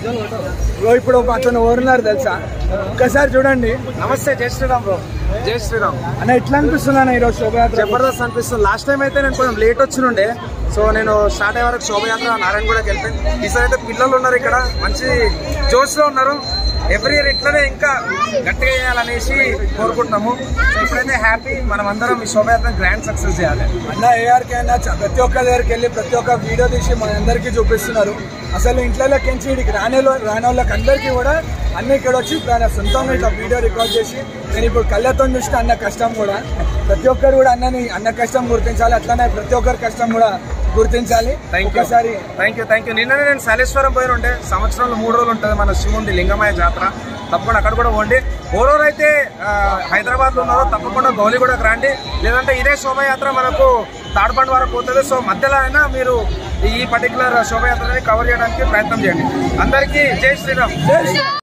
bro ఇప్పుడు ఒక అతను ఓరున్నారు తెలుసా ఒక్కసారి చూడండి నమస్తే జై శ్రీరామ్ బ్రో జై శ్రీరామ్ అన్న ఎట్లా అనిపిస్తుంది అన్న ఈరోజు శోభయాత్ర జబర్దస్త్ అనిపిస్తుంది లాస్ట్ టైం అయితే నేను కొంచెం లేట్ వచ్చినుండే సో నేను స్టార్ట్ అయ్యే వరకు శోభయాత్ర నారాయణ కూడా వెళ్ళిపోయింది ఈసారి అయితే పిల్లలు ఉన్నారు ఇక్కడ మంచి జోష్ లో ఉన్నారు ఎవ్రీ ఇయర్ ఇట్లనే ఇంకా గట్టిగా చేయాలనేసి కోరుకుంటున్నాము సో ఇప్పుడైతే హ్యాపీ మనం అందరం ఈ శోభయాత్ర గ్రాండ్ సక్సెస్ చేయాలి అన్న ఏఆర్కే అన్న చ- ప్రతి ఒక్క దగ్గరికి వెళ్ళి ప్రతి ఒక్క వీడియో తీసి మన అందరికీ చూపిస్తున్నారు అసలు ఇంట్లోకి ఇడికి రానే రాని వాళ్ళకి అందరికీ కూడా అన్ని ఇక్కడ వచ్చి తన సొంతంగా ఇట్లా వీడియో రికార్డ్ చేసి నేను ఇప్పుడు కళ్ళతో చూసిన అన్న కష్టం కూడా ప్రతి ఒక్కరు కూడా అన్నని అన్న కష్టం గుర్తించాలి అట్లనే ప్రతి ఒక్కరి కష్టం కూడా గుర్తించాలి థ్యాంక్ యూ ఒకసారి థ్యాంక్ యూ థ్యాంక్ యూ నిన్ననే నేను సలేశ్వరం పోయి ఉండే సంవత్సరంలో మూడు రోజులు ఉంటుంది మన శివుంది లింగమాయ జాతర తప్పకుండా అక్కడ కూడా పోండి ఓరోరు అయితే హైదరాబాద్ లో ఉన్నారో తప్పకుండా గౌలిగూడకు రండి లేదంటే ఇదే శోభయాత్ర మనకు తాడబండి వరకు పోతుంది సో మధ్యలో అయినా మీరు ఈ పర్టికులర్ శోభయాత్రని కవర్ చేయడానికి ప్రయత్నం చేయండి అందరికీ జై శ్రీరామ్